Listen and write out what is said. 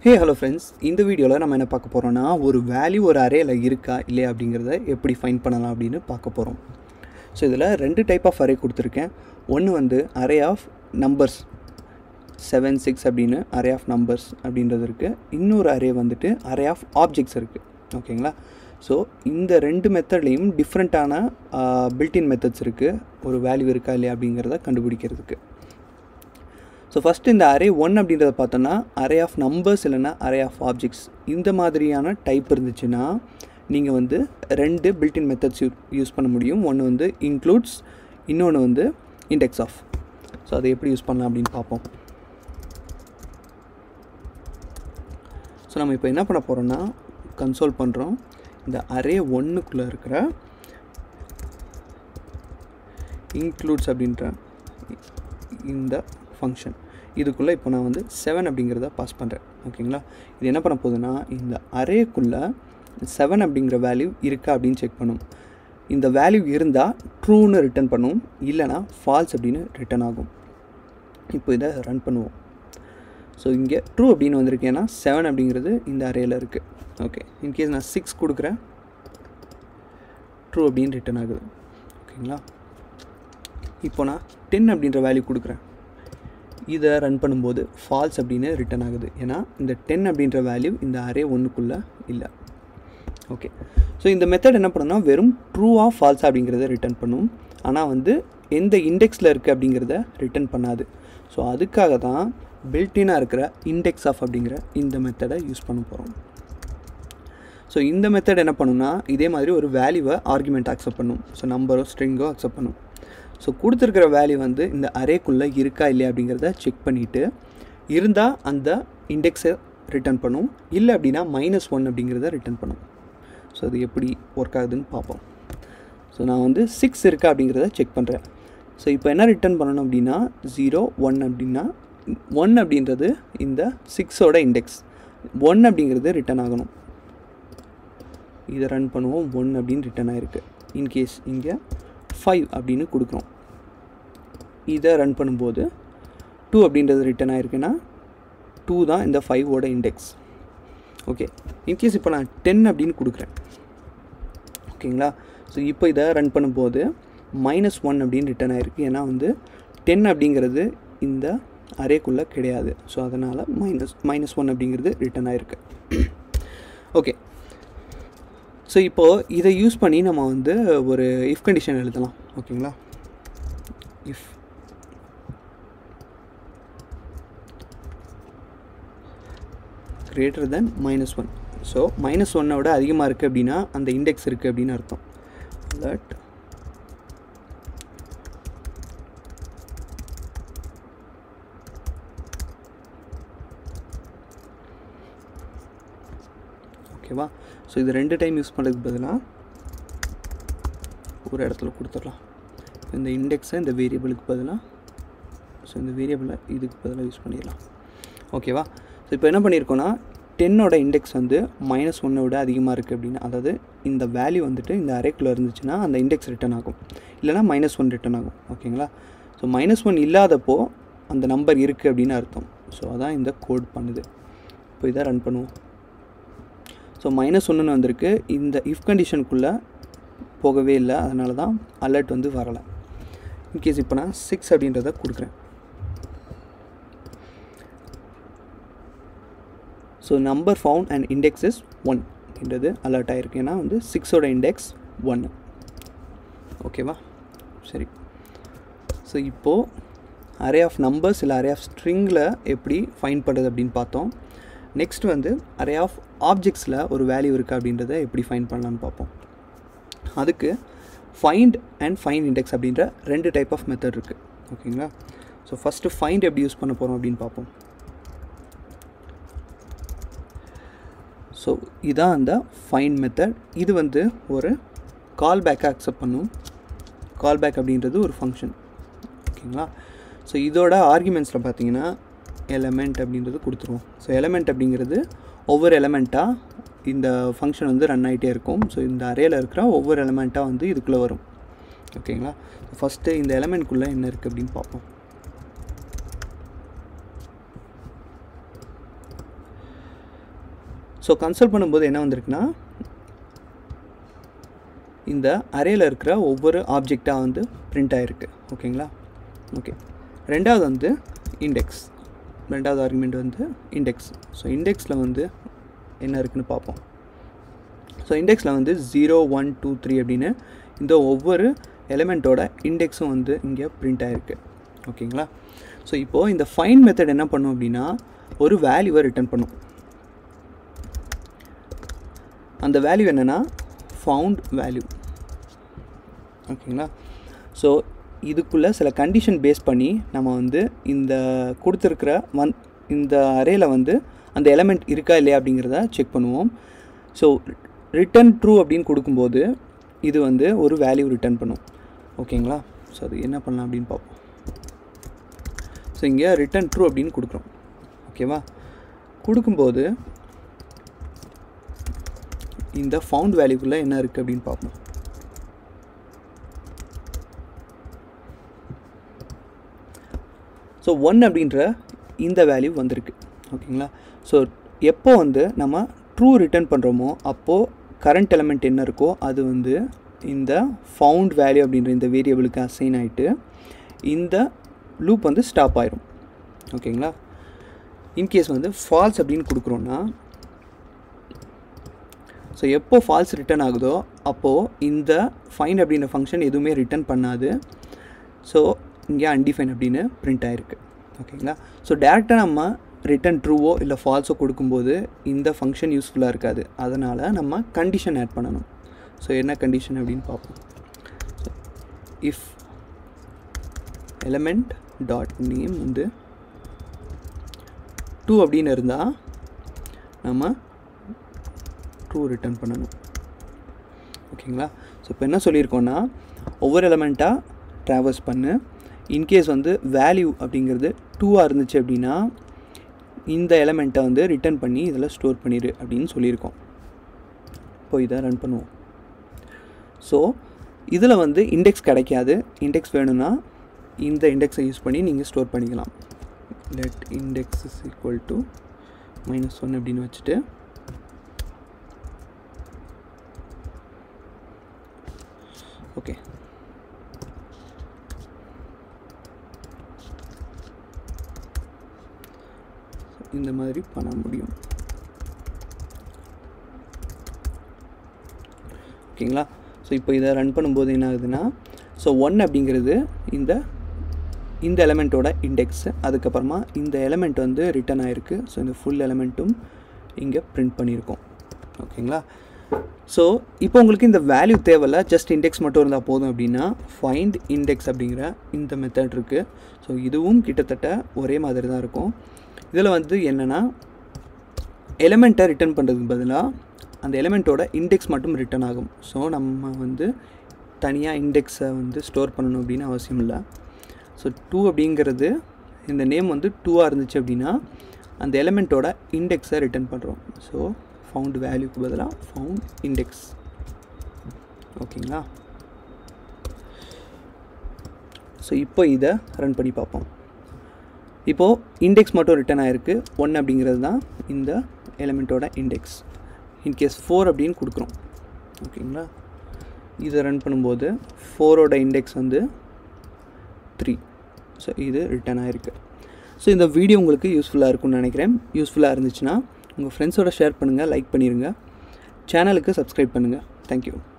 hey hello friends இந்த வீடியோவில் நம்ம என்ன பார்க்க போகிறோம்னா ஒரு வேல்யூ ஒரு அரேல இருக்கா இல்லையா அப்படிங்கிறத எப்படி ஃபைண்ட் பண்ணலாம் அப்படின்னு பார்க்க போகிறோம் ஸோ இதில் ரெண்டு டைப் ஆஃப் அரே கொடுத்துருக்கேன் ஒன்று வந்து array of numbers seven six அப்படின்னு அரே ஆஃப் நம்பர்ஸ் அப்படின்றது இருக்குது இன்னொரு அரே வந்துட்டு அரே ஆஃப் ஆப்ஜெக்ட்ஸ் இருக்குது ஓகேங்களா ஸோ இந்த ரெண்டு மெத்தட்லேயும் டிஃப்ரெண்ட்டான பில்டின் மெத்தட்ஸ் இருக்குது ஒரு வேல்யூ இருக்கா இல்லையா அப்படிங்கிறத கண்டுபிடிக்கிறதுக்கு ஸோ ஃபஸ்ட்டு இந்த அரே ஒன் அப்படின்றத பார்த்தோன்னா அரே ஆஃப் நம்பர்ஸ் இல்லைன்னா அரே ஆஃப் ஆப்ஜெக்ட்ஸ் இந்த மாதிரியான டைப் இருந்துச்சுன்னா நீங்கள் வந்து ரெண்டு பில்டின் மெத்தட்ஸ் யூ யூஸ் பண்ண முடியும் ஒன்று வந்து இன்க்ளூட்ஸ் இன்னொன்று வந்து இண்டெக்ஸ் ஆஃப் ஸோ அதை எப்படி யூஸ் பண்ணலாம் அப்படின்னு பார்ப்போம் ஸோ நம்ம இப்போ என்ன பண்ண போகிறோன்னா கன்சோல் பண்ணுறோம் இந்த அரே ஒன்றுக்குள்ளே இருக்கிற இன்க்ளூட்ஸ் அப்படின்ற இந்த ஃபங்க்ஷன் இதுக்குள்ளே இப்போ நான் வந்து செவன் அப்படிங்கிறத பாஸ் பண்ணுறேன் ஓகேங்களா இது என்ன பண்ண போகுதுன்னா இந்த அரேக்குள்ளே செவன் அப்படிங்கிற வேல்யூ இருக்கா அப்படின்னு செக் பண்ணும் இந்த வேல்யூ இருந்தால் ட்ரூன்னு ரிட்டர்ன் பண்ணும் இல்லைனா ஃபால்ஸ் அப்படின்னு ரிட்டர்ன் ஆகும் இப்போ இதை ரன் பண்ணுவோம் ஸோ இங்கே ட்ரூ அப்படின்னு வந்திருக்கேன்னா செவன் அப்படிங்கிறது இந்த அரேயில் இருக்குது ஓகே இன்கேஸ் நான் சிக்ஸ் கொடுக்குறேன் ட்ரூ அப்படின்னு ரிட்டர்ன் ஆகுது ஓகேங்களா இப்போ நான் டென் அப்படின்ற வேல்யூ கொடுக்குறேன் இதை ரன் பண்ணும்போது ஃபால்ஸ் அப்படின்னு ரிட்டர்ன் ஆகுது ஏன்னா இந்த டென் அப்படின்ற வேல்யூ இந்த அரே ஒன்றுக்குள்ளே இல்லை ஓகே ஸோ இந்த மெத்தட் என்ன பண்ணுன்னா வெறும் ட்ரூவாக ஃபால்ஸ் அப்படிங்கிறத ரிட்டர்ன் பண்ணும் ஆனால் வந்து எந்த இண்டெக்ஸில் இருக்குது அப்படிங்கிறத ரிட்டர்ன் பண்ணாது ஸோ அதுக்காக தான் பில்டினாக இருக்கிற இண்டெக்ஸ் ஆஃப் அப்படிங்கிற இந்த மெத்தடை யூஸ் பண்ண போகிறோம் ஸோ இந்த மெத்தட் என்ன பண்ணுன்னா இதே மாதிரி ஒரு வேல்யூவை ஆர்குமெண்ட் அக்செப்ட் பண்ணும் ஸோ நம்பரோ ஸ்ட்ரிங்கோ அக்செப்ட் பண்ணும் ஸோ கொடுத்துருக்கிற வேல்யூ வந்து இந்த அரேக்குள்ளே இருக்கா இல்லையா அப்படிங்கிறத செக் பண்ணிவிட்டு இருந்தால் அந்த இண்டெக்ஸை ரிட்டர்ன் பண்ணும் இல்லை அப்படின்னா மைனஸ் ஒன் அப்படிங்கிறத ரிட்டர்ன் பண்ணும் ஸோ அது எப்படி ஒர்க் ஆகுதுன்னு பார்ப்போம் ஸோ நான் வந்து சிக்ஸ் இருக்கா அப்படிங்கிறத செக் பண்ணுறேன் ஸோ இப்போ என்ன ரிட்டர்ன் பண்ணணும் அப்படின்னா ஜீரோ ஒன் அப்படின்னா ஒன் அப்படின்றது இந்த சிக்ஸோட இண்டெக்ஸ் ஒன் அப்படிங்கிறது ரிட்டர்ன் ஆகணும் இதை ரன் பண்ணுவோம் ஒன் அப்படின்னு ரிட்டர்ன் ஆகிருக்கு இன்கேஸ் இங்கே ஃபைவ் அப்படின்னு கொடுக்குறோம் இதை ரன் பண்ணும்போது டூ அப்படின்றது ரிட்டர்ன் ஆகிருக்குன்னா டூ தான் இந்த ஃபைவோட இண்டெக்ஸ் ஓகே இன்கேஸ் இப்போ நான் டென் அப்படின்னு கொடுக்குறேன் ஓகேங்களா ஸோ இப்போ இதை ரன் பண்ணும்போது மைனஸ் ஒன் அப்படின்னு ரிட்டர்ன் ஆகிருக்கு ஏன்னா வந்து டென் அப்படிங்கிறது இந்த அரேக்குள்ளே கிடையாது ஸோ அதனால் மைனஸ் மைனஸ் ஒன் அப்படிங்கிறது ரிட்டர்ன் ஆகிருக்கு ஓகே ஸோ இப்போது இதை யூஸ் பண்ணி நம்ம வந்து ஒரு இஃப் கண்டிஷன் எழுதலாம் ஓகேங்களா if greater than minus one so minus ஒன்னை விட அதிகமாக இருக்குது அப்படின்னா அந்த இண்டெக்ஸ் இருக்குது அப்படின்னு அர்த்தம் தட் ஓகேவா ஸோ இது ரெண்டு டைம் யூஸ் பண்ணுறதுக்கு பதிலாக ஒரு இடத்துல கொடுத்துடலாம் இந்த இண்டெக்ஸை இந்த வேரியபிளுக்கு பதிலாக ஸோ இந்த வேரியபிளை இதுக்கு பதிலாக யூஸ் பண்ணிடலாம் ஓகேவா ஸோ இப்போ என்ன பண்ணியிருக்கோன்னா டென்னோட இண்டெக்ஸ் வந்து மைனஸ் ஒன்னை விட அதிகமாக இருக்குது அப்படின்னா அதாவது இந்த வேல்யூ வந்துட்டு இந்த அரேக்குள்ளே இருந்துச்சுன்னா அந்த இண்டெக்ஸ் ரிட்டர்ன் ஆகும் இல்லைனா மைனஸ் ஒன் ரிட்டர்ன் ஆகும் ஓகேங்களா ஸோ மைனஸ் ஒன் இல்லாதப்போ அந்த நம்பர் இருக்குது அப்படின்னு அர்த்தம் ஸோ அதான் இந்த கோட் பண்ணுது இப்போ இதை ரன் பண்ணுவோம் ஸோ மைனஸ் ஒன்றுன்னு வந்திருக்கு இந்த இஃப் கண்டிஷனுக்குள்ளே போகவே இல்லை அதனால தான் அலர்ட் வந்து வரலை இன்கேஸ் இப்போ நான் சிக்ஸ் அப்படின்றத கொடுக்குறேன் so number found and index is one அப்படின்றது அலர்ட் ஆகிருக்கு ஏன்னா வந்து சிக்ஸோட இண்டெக்ஸ் ஒன்று ஓகேவா சரி ஸோ இப்போது அரே ஆஃப் நம்பர்ஸ் இல்லை அரே ஆஃப் ஸ்ட்ரிங்கில் எப்படி ஃபைன் பண்ணுறது அப்படின்னு பார்த்தோம் நெக்ஸ்ட் வந்து அரே ஆஃப் ஆப்ஜெக்ட்ஸில் ஒரு வேல்யூ இருக்குது அப்படின்றத எப்படி ஃபைன் பண்ணலான்னு பார்ப்போம் அதுக்கு ஃபைண்ட் அண்ட் ஃபைண்ட் இண்டெக்ஸ் அப்படின்ற ரெண்டு டைப் ஆஃப் மெத்தட் இருக்குது ஓகேங்களா ஸோ ஃபஸ்ட்டு ஃபைண்ட் எப்படி யூஸ் பண்ண போகிறோம் அப்படின்னு பார்ப்போம் ஸோ இதான் அந்த ஃபைண்ட் மெத்தட் இது வந்து ஒரு கால் பேக்கை அக்செப்ட் பண்ணும் கால் பேக் அப்படின்றது ஒரு ஃபங்க்ஷன் ஓகேங்களா ஸோ இதோட ஆர்குமெண்ட்ஸில் பார்த்தீங்கன்னா எலமெண்ட் அப்படின்றது கொடுத்துருவோம் ஸோ எலமெண்ட் அப்படிங்கிறது ஒவ்வொரு எலமெண்ட்டாக இந்த ஃபங்க்ஷன் வந்து ரன் ஆகிட்டே இருக்கும் ஸோ இந்த அரேயில் இருக்கிற ஒவ்வொரு எலமெண்ட்டாக வந்து இதுக்குள்ளே வரும் ஓகேங்களா ஃபஸ்ட்டு இந்த எலமெண்ட்குள்ளே என்ன இருக்குது அப்படின்னு பார்ப்போம் ஸோ கன்சல்ட் பண்ணும்போது என்ன வந்திருக்குன்னா இந்த அரேயில் இருக்கிற ஒவ்வொரு ஆப்ஜெக்டாக வந்து பிரிண்ட் ஆகிருக்கு ஓகேங்களா ஓகே ரெண்டாவது வந்து இண்டெக்ஸ் ரெண்டாவது ஆர்குமெண்ட் வந்து இண்டெக்ஸ் ஸோ இண்டெக்ஸில் வந்து என்ன இருக்குன்னு பார்ப்போம் ஸோ இண்டெக்ஸில் வந்து ஜீரோ ஒன் டூ த்ரீ அப்படின்னு இந்த ஒவ்வொரு எலிமெண்ட்டோட இண்டெக்ஸும் வந்து இங்கே பிரிண்ட் ஆகிருக்கு ஓகேங்களா ஸோ இப்போது இந்த ஃபைன் மெத்தட் என்ன பண்ணும் அப்படின்னா ஒரு வேல்யூவை ரிட்டர்ன் பண்ணும் அந்த வேல்யூ என்னென்னா ஃபவுண்ட் வேல்யூ ஓகேங்களா ஸோ இதுக்குள்ளே சில கண்டிஷன் பேஸ் பண்ணி நம்ம வந்து இந்த கொடுத்துருக்கிற வந் இந்த அரேயில் வந்து அந்த எலமெண்ட் இருக்கா இல்லையா அப்படிங்கிறத செக் பண்ணுவோம் ஸோ ரிட்டன் ட்ரூ அப்படின்னு கொடுக்கும்போது இது வந்து ஒரு வேல்யூ ரிட்டர்ன் பண்ணும் ஓகேங்களா ஸோ அது என்ன பண்ணலாம் அப்படின்னு பார்ப்போம் ஸோ இங்கே ரிட்டன் ட்ரூ அப்படின்னு கொடுக்குறோம் ஓகேவா கொடுக்கும்போது இந்த ஃபவுண்ட் வேல்யூக்குள்ளே என்ன இருக்குது அப்படின்னு பார்ப்போம் ஸோ ஒன் அப்படின்ற இந்த வேல்யூ வந்திருக்கு ஓகேங்களா ஸோ எப்போ வந்து நம்ம ட்ரூ ரிட்டர்ன் பண்ணுறோமோ அப்போது கரண்ட் எலமெண்ட் என்ன இருக்கோ அது வந்து இந்த ஃபவுண்ட் வேல்யூ அப்படின்ற இந்த வேரியபிளுக்கு அசைன் ஆகிட்டு இந்த லூப் வந்து ஸ்டாப் ஆயிரும் ஓகேங்களா இன்கேஸ் வந்து ஃபால்ஸ் அப்படின்னு கொடுக்குறோன்னா ஸோ எப்போ ஃபால்ஸ் ரிட்டர்ன் ஆகுதோ அப்போது இந்த ஃபைன் அப்படின்ற ஃபங்க்ஷன் எதுவுமே ரிட்டர்ன் பண்ணாது ஸோ இங்கே அன்டிஃபைன் அப்படின்னு பிரிண்ட் ஆகிருக்கு ஓகேங்களா ஸோ டேரெக்டாக நம்ம ரிட்டன் ட்ரூவோ இல்லை ஃபால்ஸோ கொடுக்கும்போது இந்த ஃபங்க்ஷன் யூஸ்ஃபுல்லாக இருக்காது அதனால் நம்ம கண்டிஷன் ஆட் பண்ணணும் ஸோ என்ன கண்டிஷன் அப்படின்னு பார்ப்போம் இஃப் எலமெண்ட் டாட் நேம் வந்து டூ அப்படின்னு இருந்தால் நம்ம ட்ரூ ரிட்டர்ன் பண்ணணும் ஓகேங்களா ஸோ இப்போ என்ன சொல்லியிருக்கோன்னா ஒவ்வொரு எலமெண்ட்டாக ட்ராவல்ஸ் பண்ணு இன்கேஸ் வந்து வேல்யூ அப்படிங்கிறது டூவாக இருந்துச்சு அப்படின்னா இந்த எலமெண்ட்டை வந்து ரிட்டர்ன் பண்ணி இதில் ஸ்டோர் பண்ணிடு அப்படின்னு சொல்லியிருக்கோம் இப்போ இதை ரன் பண்ணுவோம் ஸோ இதில் வந்து இண்டெக்ஸ் கிடைக்காது இண்டெக்ஸ் வேணும்னா இந்த இண்டெக்ஸை யூஸ் பண்ணி நீங்கள் ஸ்டோர் பண்ணிக்கலாம் let index is equal to minus one அப்படின்னு வச்சுட்டு ஓகே இந்த மாதிரி பண்ண முடியும் ஓகேங்களா ஸோ இப்போ இதை ரன் பண்ணும்போது என்ன ஆகுதுன்னா ஸோ ஒன் அப்படிங்கிறது இந்த இந்த எலமெண்ட்டோட இண்டெக்ஸு அதுக்கப்புறமா இந்த எலமெண்ட் வந்து ரிட்டன் ஆகிருக்கு ஸோ இந்த ஃபுல் எலமெண்ட்டும் இங்கே பிரிண்ட் பண்ணியிருக்கோம் ஓகேங்களா ஸோ இப்போ உங்களுக்கு இந்த வேல்யூ தேவையில்ல ஜஸ்ட் இண்டெக்ஸ் மட்டும் இருந்தால் போதும் அப்படின்னா ஃபைண்ட் இண்டெக்ஸ் அப்படிங்கிற இந்த மெத்தட் இருக்குது ஸோ இதுவும் கிட்டத்தட்ட ஒரே மாதிரி தான் இருக்கும் இதில் வந்து என்னென்னா எலமெண்ட்டை ரிட்டர்ன் பண்ணுறதுக்கு பதிலாக அந்த எலமெண்ட்டோட இண்டெக்ஸ் மட்டும் ரிட்டர்ன் ஆகும் ஸோ நம்ம வந்து தனியாக இண்டெக்ஸை வந்து ஸ்டோர் பண்ணணும் அப்படின்னு அவசியம் இல்லை ஸோ டூ அப்படிங்கிறது இந்த நேம் வந்து டூவாக இருந்துச்சு அப்படின்னா அந்த எலமெண்ட்டோட இண்டெக்ஸை ரிட்டர்ன் பண்ணுறோம் ஸோ ஃபவுண்ட் வேல்யூக்கு பதிலாக ஃபவுண்ட் இண்டெக்ஸ் ஓகேங்களா ஸோ இப்போ இதை ரன் பண்ணி பார்ப்போம் இப்போது இண்டெக்ஸ் மட்டும் ரிட்டர்ன் ஆகிருக்கு ஒன் அப்படிங்கிறது தான் இந்த எலமெண்ட்டோட இண்டெக்ஸ் இன்கேஸ் ஃபோர் அப்படின்னு கொடுக்குறோம் ஓகேங்களா இதை ரன் பண்ணும்போது ஃபோரோட இண்டெக்ஸ் வந்து த்ரீ ஸோ இது ரிட்டர்ன் ஆகிருக்கு ஸோ இந்த வீடியோ உங்களுக்கு யூஸ்ஃபுல்லாக இருக்கும்னு நினைக்கிறேன் யூஸ்ஃபுல்லாக இருந்துச்சுன்னா உங்கள் ஃப்ரெண்ட்ஸோட ஷேர் பண்ணுங்கள் லைக் பண்ணிடுங்க சேனலுக்கு சப்ஸ்கிரைப் பண்ணுங்கள் தேங்க்யூ